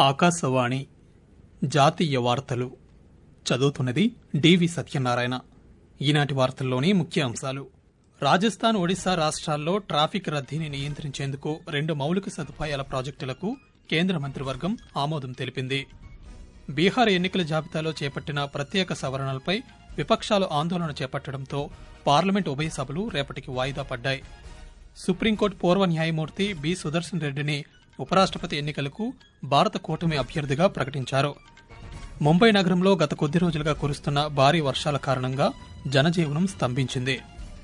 ఆకాశవాణి జాతీయ వార్తలు చదువుతున్నది డివి సత్యనారాయణ ఈనాటి వార్తల్లోని ముఖ్య అంశాలు రాజస్థాన్ ఒడిశా రాష్ట్రాల్లో ట్రాఫిక్ రద్దీని నియంత్రించేందుకు రెండు మౌలిక సదుపాయాల ప్రాజెక్టులకు కేంద్ర మంత్రివర్గం ఆమోదం తెలిపింది బీహార్ ఎన్నికల జాబితాలో చేపట్టిన ప్రత్యేక సవరణలపై విపక్షాలు ఆందోళన చేపట్టడంతో పార్లమెంట్ ఉభయ సభలు రేపటికి వాయిదా పడ్డాయి సుప్రీంకోర్టు పూర్వ న్యాయమూర్తి బి సుదర్శన్ రెడ్డిని ఉపరాష్టపతి ఎన్నికలకు భారత కూటమి అభ్యర్థిగా ప్రకటించారు ముంబై నగరంలో గత కొద్ది రోజులుగా కురుస్తున్న భారీ వర్షాల కారణంగా జనజీవనం స్తంభించింది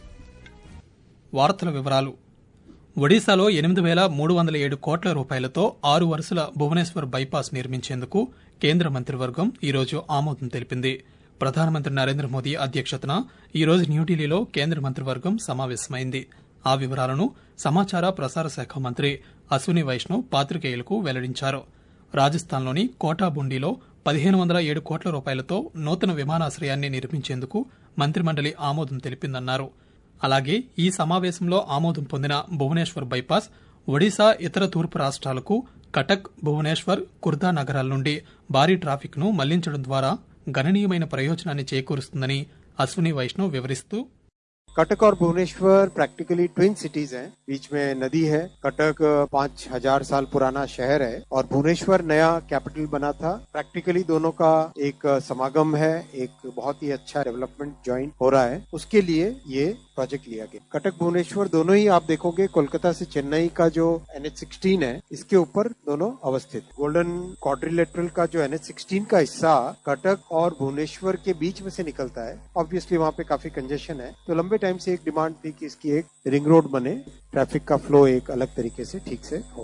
వార్తల వివరాలు ఒడిశాలో ఎనిమిది వేల మూడు వందల ఏడు కోట్ల రూపాయలతో ఆరు వరుసల భువనేశ్వర్ బైపాస్ నిర్మించేందుకు కేంద్ర మంత్రివర్గం ఈరోజు ఆమోదం తెలిపింది ప్రధానమంత్రి నరేంద్ర మోదీ అధ్యక్షతన ఈరోజు న్యూఢిల్లీలో కేంద్ర మంత్రివర్గం సమావేశమైంది ఆ వివరాలను సమాచార ప్రసార శాఖ మంత్రి అశ్విని వైష్ణవ్ పాత్రికేయులకు వెల్లడించారు రాజస్థాన్లోని కోటాబుండీలో పదిహేను వందల ఏడు కోట్ల రూపాయలతో నూతన విమానాశ్రయాన్ని నిర్మించేందుకు మంత్రిమండలి ఆమోదం తెలిపిందన్నారు అలాగే ఈ సమావేశంలో ఆమోదం పొందిన భువనేశ్వర్ బైపాస్ ఒడిశా ఇతర తూర్పు రాష్ట్రాలకు కటక్ భువనేశ్వర్ కుర్దా నగరాల నుండి భారీ ట్రాఫిక్ ను మళ్లించడం ద్వారా గణనీయమైన ప్రయోజనాన్ని చేకూరుస్తుందని అశ్విని వైష్ణవ్ వివరిస్తూ कटक और भुवनेश्वर प्रैक्टिकली ट्विन सिटीज हैं बीच में नदी है कटक पाँच हजार साल पुराना शहर है और भुवनेश्वर नया कैपिटल बना था प्रैक्टिकली दोनों का एक समागम है एक बहुत ही अच्छा डेवलपमेंट ज्वाइन हो रहा है उसके लिए ये प्रोजेक्ट लिया गया कटक भुवनेश्वर दोनों ही आप देखोगे कोलकाता से चेन्नई का जो एन एच सिक्सटीन है इसके ऊपर दोनों अवस्थित गोल्डन क्वाड्रिलेटरल का जो एन एच सिक्सटीन का हिस्सा कटक और भुवनेश्वर के बीच में से निकलता है ऑब्वियसली वहाँ पे काफी कंजेशन है तो लंबे टाइम से एक डिमांड थी कि इसकी एक रिंग रोड बने ट्रैफिक का फ्लो एक अलग तरीके से ठीक से हो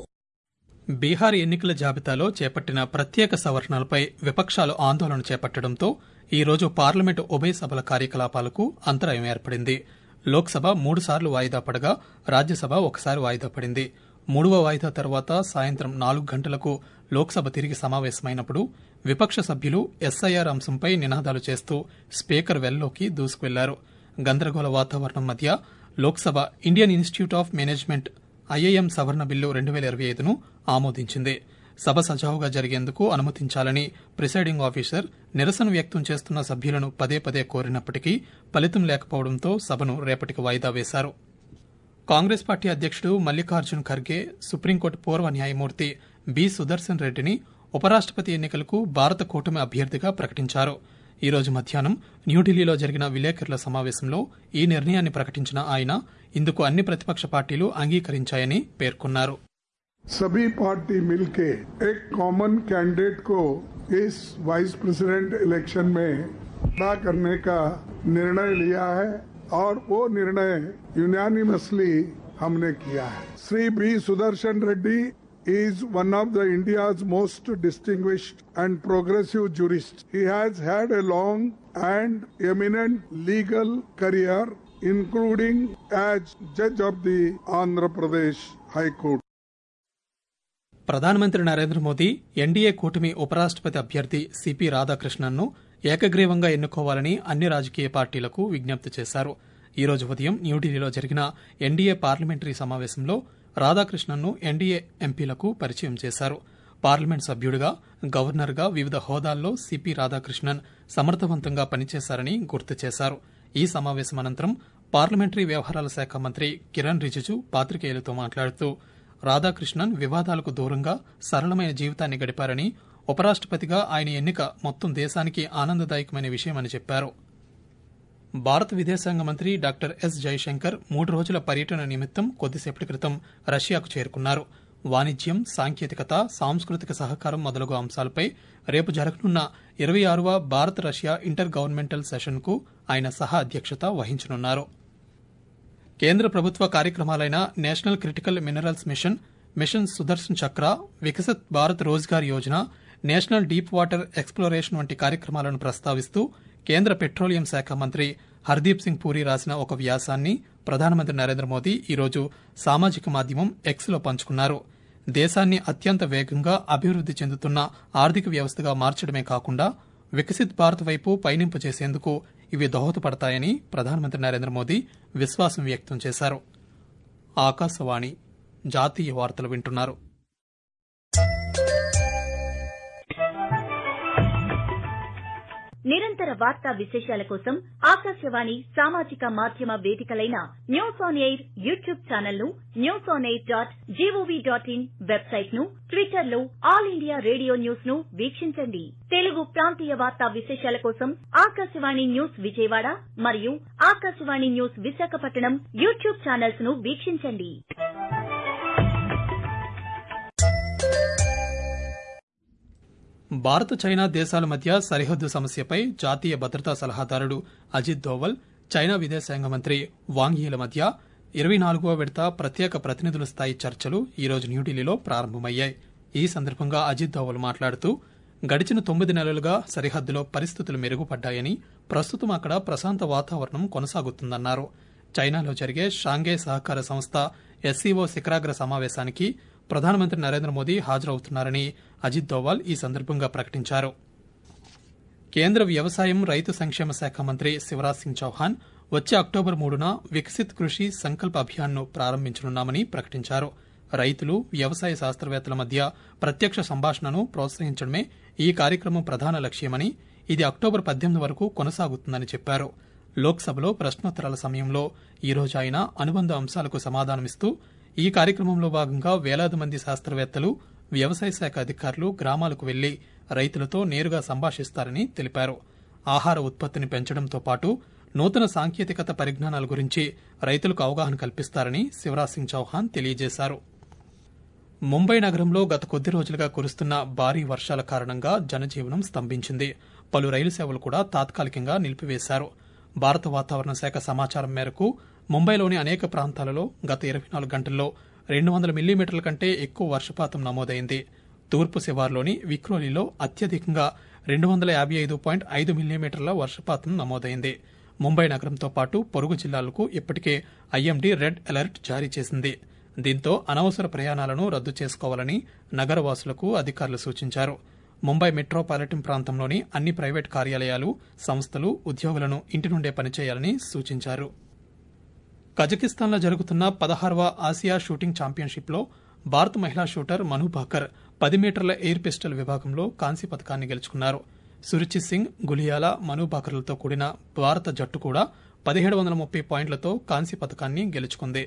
బీహార్ ఎన్నికల జాబితాలో చేపట్టిన ప్రత్యేక సవరణలపై విపక్షాలు ఆందోళన చేపట్టడంతో ఈ రోజు పార్లమెంటు ఉభయ సభల కార్యకలాపాలకు అంతరాయం ఏర్పడింది లోక్సభ మూడుసార్లు వాయిదా పడగా రాజ్యసభ ఒకసారి వాయిదా పడింది మూడవ వాయిదా తర్వాత సాయంత్రం నాలుగు గంటలకు లోక్సభ తిరిగి సమావేశమైనప్పుడు విపక్ష సభ్యులు ఎస్ఐఆర్ అంశంపై నినాదాలు చేస్తూ స్పీకర్ వెల్లోకి దూసుకువెళ్లారు గందరగోళ వాతావరణం మధ్య Lok Sabha Indian institute of management IIM సవరణ బిల్లు రెండు వేల ఇరవై ఐదును ఆమోదించింది సభ సజావుగా జరిగేందుకు అనుమతించాలని ప్రిసైడింగ్ ఆఫీసర్ నిరసన వ్యక్తం చేస్తున్న సభ్యులను పదే పదే కోరినప్పటికీ ఫలితం లేకపోవడంతో సభను రేపటికి వాయిదా వేశారు కాంగ్రెస్ పార్టీ అధ్యక్షుడు మల్లికార్జున్ ఖర్గే సుప్రీంకోర్టు పూర్వ న్యాయమూర్తి బి సుదర్శన్ రెడ్డిని ఉపరాష్టపతి ఎన్నికలకు భారత కూటమి అభ్యర్థిగా ప్రకటించారు ఈ రోజు మధ్యాహ్నం న్యూఢిల్లీలో జరిగిన విలేకరుల సమావేశంలో ఈ నిర్ణయాన్ని ప్రకటించిన ఆయన ఇందుకు అన్ని ప్రతిపక్ష పార్టీలు అంగీకరించాయని పేర్కొన్నారు सभी पार्टी मिलके एक कॉमन कैंडिडेट को इस वाइस प्रेसिडेंट इलेक्शन में खड़ा करने का निर्णय लिया है और वो निर्णय यूनानिमसली हमने किया है Shri B Sudarshan Reddy is one of the India's most distinguished and progressive jurists. He has had a long and eminent legal career, including as judge of the Andhra Pradesh High Court. ప్రధానమంత్రి నరేంద్ర మోదీ ఎన్డీఏ కూటమి ఉపరాష్టపతి అభ్యర్థి CP రాధాకృష్ణన్ను ఏకగ్రీవంగా ఎన్నుకోవాలని అన్ని రాజకీయ పార్టీలకు విజ్ఞప్తి చేశారు ఈ రోజు ఉదయం న్యూఢిల్లీలో జరిగిన ఎన్డీఏ పార్లమెంటరీ సమావేశంలో రాధాకృష్ణన్ను ఎన్డీఏ ఎంపీలకు పరిచయం చేశారు పార్లమెంట్ సభ్యుడిగా గవర్నర్గా వివిధ హోదాల్లో సిపి రాధాకృష్ణన్ సమర్థవంతంగా పనిచేశారని గుర్తు చేశారు ఈ సమావేశం అనంతరం పార్లమెంటరీ వ్యవహారాల శాఖ మంత్రి కిరణ్ రిజిజు పాత్రికేయులతో మాట్లాడుతూ రాధాకృష్ణన్ వివాదాలకు దూరంగా సరళమైన జీవితాన్ని గడిపారని ఉపరాష్టపతిగా ఆయన ఎన్నిక మొత్తం దేశానికి ఆనందదాయకమైన విషయమని చెప్పారు భారత విదేశాంగ మంత్రి డాక్టర్ ఎస్ జయశంకర్ మూడు రోజుల పర్యటన నిమిత్తం కొద్దిసేపటి క్రితం రష్యాకు చేరుకున్నారు వాణిజ్యం సాంకేతికత సాంస్కృతిక సహకారం మొదలగు అంశాలపై రేపు జరగనున్న ఇరవై ఆరవ భారత్ రష్యా ఇంటర్ గవర్నమెంటల్ సెషన్కు ఆయన సహా అధ్యక్షత వహించనున్నారు కేంద్ర ప్రభుత్వ కార్యక్రమాలైన national critical minerals mission mission Sudarshan Chakra Viksit Bharat Rozgar Yojana national deep water exploration వంటి కార్యక్రమాలను ప్రస్తావిస్తూ కేంద్ర పెట్రోలియం శాఖ మంత్రి హర్దీప్ సింగ్ పూరి రాసిన ఒక వ్యాసాన్ని ప్రధానమంత్రి నరేంద్ర మోదీ ఈరోజు సామాజిక మాధ్యమం ఎక్స్లో పంచుకున్నారు దేశాన్ని అత్యంత వేగంగా అభివృద్ది చెందుతున్న ఆర్థిక వ్యవస్థగా మార్చడమే కాకుండా వికసిత్ భారత్ వైపు పయనింపజేసేందుకు ఇవి దోహదపడతాయని ప్రధానమంత్రి నరేంద్ర మోదీ విశ్వాసం వ్యక్తం చేశారు ఆకాశవాణి జాతీయ వార్తలు వింటున్నారు నిరంతర వార్తా విశేషాల కోసం ఆకాశవాణి సామాజిక మాధ్యమ వేదికలైన news on air YouTube channel ను news on air dot G O V dot in website ను ట్విట్టర్ లో ఆల్ ఇండియా రేడియో న్యూస్ ను వీక్షించండి తెలుగు ప్రాంతీయ వార్తా విశేషాల కోసం ఆకాశవాణి న్యూస్ విజయవాడ మరియు Akashvani news Visakhapatnam YouTube channels ను వీక్షించండి భారత్ చైనా దేశాల మధ్య సరిహద్దు సమస్యపై జాతీయ భద్రతా సలహాదారుడు అజిత్ దోవల్ చైనా విదేశాంగ మంత్రి వాంగ్ యీల మధ్య ఇరవై నాలుగవ విడత ప్రత్యేక ప్రతినిధుల స్థాయి చర్చలు ఈరోజు న్యూఢిల్లీలో ప్రారంభమయ్యాయి ఈ సందర్భంగా అజిత్ దోవల్ మాట్లాడుతూ గడిచిన తొమ్మిది నెలలుగా సరిహద్దులో పరిస్థితులు మెరుగుపడ్డాయని ప్రస్తుతం అక్కడ ప్రశాంత వాతావరణం కొనసాగుతుందన్నారు చైనాలో జరిగే షాంఘై సహకార సంస్థ ఎస్సీఓ శిఖరాగ్ర సమావేశానికి ప్రధానమంత్రి నరేంద్ర మోదీ హాజరవుతున్నారని అజిత్ దోవాల్ ఈ సందర్భంగా ప్రకటించారు కేంద్ర వ్యవసాయం రైతు సంక్షేమ శాఖ మంత్రి శివరాజ్ సింగ్ చౌహాన్ వచ్చే అక్టోబర్ మూడున వికసిత్ కృషి సంకల్ప అభియాన్ను ప్రారంభించనున్నామని ప్రకటించారు రైతులు వ్యవసాయ శాస్త్రవేత్తల మధ్య ప్రత్యక్ష సంభాషణను ప్రోత్సహించడమే ఈ కార్యక్రమం ప్రధాన లక్ష్యమని ఇది అక్టోబర్ పద్దెనిమిది వరకు కొనసాగుతుందని చెప్పారు లోక్సభలో ప్రశ్నోత్తరాల సమయంలో ఈ రోజు ఆయన అనుబంధ అంశాలకు సమాధానమిస్తూ ఈ కార్యక్రమంలో భాగంగా వేలాది మంది శాస్త్రవేత్తలు వ్యవసాయ శాఖ అధికారులు గ్రామాలకు వెళ్లి రైతులతో నేరుగా సంభాషిస్తారని తెలిపారు ఆహార ఉత్పత్తిని పెంచడంతో పాటు నూతన సాంకేతికత పరిజ్ఞానాల గురించి రైతులకు అవగాహన కల్పిస్తారని శివరాజ్ సింగ్ చౌహాన్ తెలియజేశారు ముంబై నగరంలో గత కొద్ది రోజులుగా కురుస్తున్న భారీ వర్షాల కారణంగా జనజీవనం స్తంభించింది పలు రైలు సేవలు కూడా తాత్కాలికంగా నిలిపివేశారు భారత వాతావరణ శాఖ సమాచారం మేరకు ముంబైలోని అనేక ప్రాంతాలలో గత ఇరవై నాలుగు గంటల్లో రెండు వందల మిల్లీమీటర్ల కంటే ఎక్కువ వర్షపాతం నమోదైంది తూర్పు శివార్లోని విక్రోలిలో అత్యధికంగా రెండు వందల యాభై ఐదు పాయింట్ ఐదు మిల్లీమీటర్ల వర్షపాతం నమోదైంది ముంబై నగరంతో పాటు పొరుగు జిల్లాలకు ఇప్పటికే ఐఎండీ రెడ్ అలర్ట్ జారీ చేసింది దీంతో అనవసర ప్రయాణాలను రద్దు చేసుకోవాలని నగరవాసులకు అధికారులు సూచించారు ముంబై మెట్రోపాలిటన్ ప్రాంతంలోని అన్ని ప్రైవేట్ కార్యాలయాలు సంస్థలు ఉద్యోగులను ఇంటి నుండే పనిచేయాలని సూచించారు కజకిస్తాన్లో జరుగుతున్న పదహారవ ఆసియా షూటింగ్ ఛాంపియన్షిప్లో భారత మహిళా షూటర్ మను భాకర్ పది మీటర్ల ఎయిర్ పిస్టల్ విభాగంలో కాంస్య పథకాన్ని గెలుచుకున్నారు సురుచిత్ సింగ్ గులియాల మను భాకర్లతో కూడిన భారత జట్టు కూడా పదిహేడు వందల ముప్పై పాయింట్లతో కాంస్య పథకాన్ని గెలుచుకుంది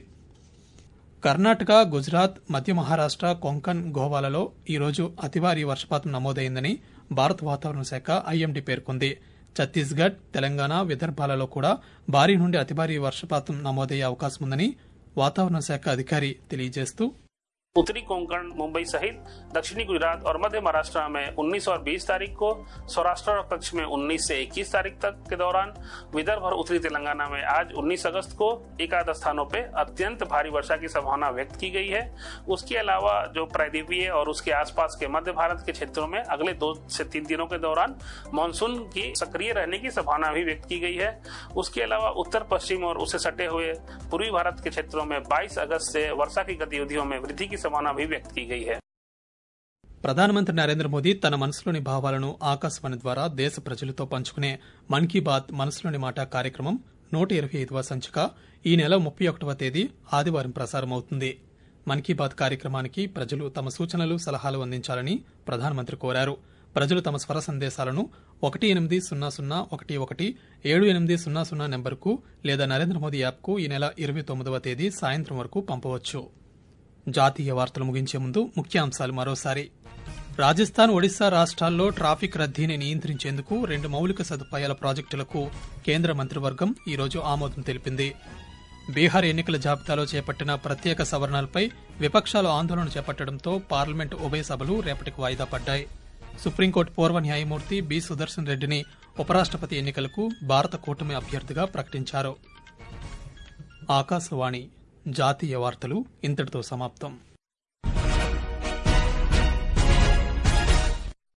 కర్ణాటక గుజరాత్ మధ్య మహారాష్ట కొంకన్ గోవాలలో ఈరోజు అతి భారీ వర్షపాతం నమోదైందని భారత వాతావరణ శాఖ ఐఎండీ పేర్కొంది ఛత్తీస్గఢ్ తెలంగాణ విదర్భాలలో కూడా భారీ నుండి అతి భారీ వర్షపాతం నమోదయ్యే అవకాశం ఉందని వాతావరణ శాఖ అధికారి తెలియజేస్తూ उत्तरी कोंकण मुंबई सहित दक्षिणी गुजरात और मध्य महाराष्ट्र में 19 और 20 तारीख को सौराष्ट्र और कच्छ में 19 से 21 तारीख तक के दौरान विदर्भ और उत्तरी तेलंगाना में आज 19 अगस्त को एकाध स्थानों पे अत्यंत भारी वर्षा की संभावना व्यक्त की गई है उसके अलावा जो प्रायद्वीपीय और उसके आसपास के मध्य भारत के क्षेत्रों में अगले दो से तीन दिनों के दौरान मानसून की सक्रिय रहने की संभावना भी व्यक्त की गई है उसके अलावा उत्तर पश्चिम और उसे सटे हुए पूर्वी भारत के क्षेत्रों में 22 अगस्त से वर्षा की गतिविधियों में वृद्धि की संभावना भी व्यक्त की गई है ప్రధానమంత్రి నరేంద్ర మోదీ తన మనసులోని భావాలను ఆకాశవాణి ద్వారా దేశ ప్రజలతో పంచుకునే మన్ కీ బాత్ మనసులోని మాట కార్యక్రమం నూట ఇరవై ఐదవ సంచిక ఈ నెల ముప్పై ఒకటవ తేదీ ఆదివారం ప్రసారమవుతుంది మన్ కీ బాత్ కార్యక్రమానికి ప్రజలు తమ సూచనలు సలహాలు అందించాలని ప్రధానమంత్రి కోరారు ప్రజలు తమ స్వర సందేశాలను ఒకటి ఎనిమిది సున్నా సున్నా ఒకటి ఒకటి ఏడు ఎనిమిది సున్నా సున్నా నెంబర్కు లేదా నరేంద్ర మోదీ యాప్కు ఈ నెల ఇరవై తొమ్మిదవ తేదీ సాయంత్రం వరకు పంపవచ్చు జాతీయ వార్తలు ముగించే ముందు ముఖ్యాంశాలు మరోసారి రాజస్థాన్ ఒడిశా రాష్ట్రాల్లో ట్రాఫిక్ రద్దీని నియంత్రించేందుకు రెండు మౌలిక సదుపాయాల ప్రాజెక్టులకు కేంద్ర మంత్రివర్గం ఈరోజు ఆమోదం తెలిపింది బీహార్ ఎన్నికల జాబితాలో చేపట్టిన ప్రత్యేక సవరణలపై విపక్షాలు ఆందోళన చేపట్టడంతో పార్లమెంటు ఉభయ సభలు రేపటికి వాయిదా పడ్డాయి సుప్రీంకోర్టు పూర్వ న్యాయమూర్తి బి సుదర్శన్ రెడ్డిని ఉపరాష్టపతి ఎన్నికలకు భారత కూటమి అభ్యర్థిగా ప్రకటించారు ఆకాశవాణి జాతీయ వార్తలు ఇంతటితో సమాప్తం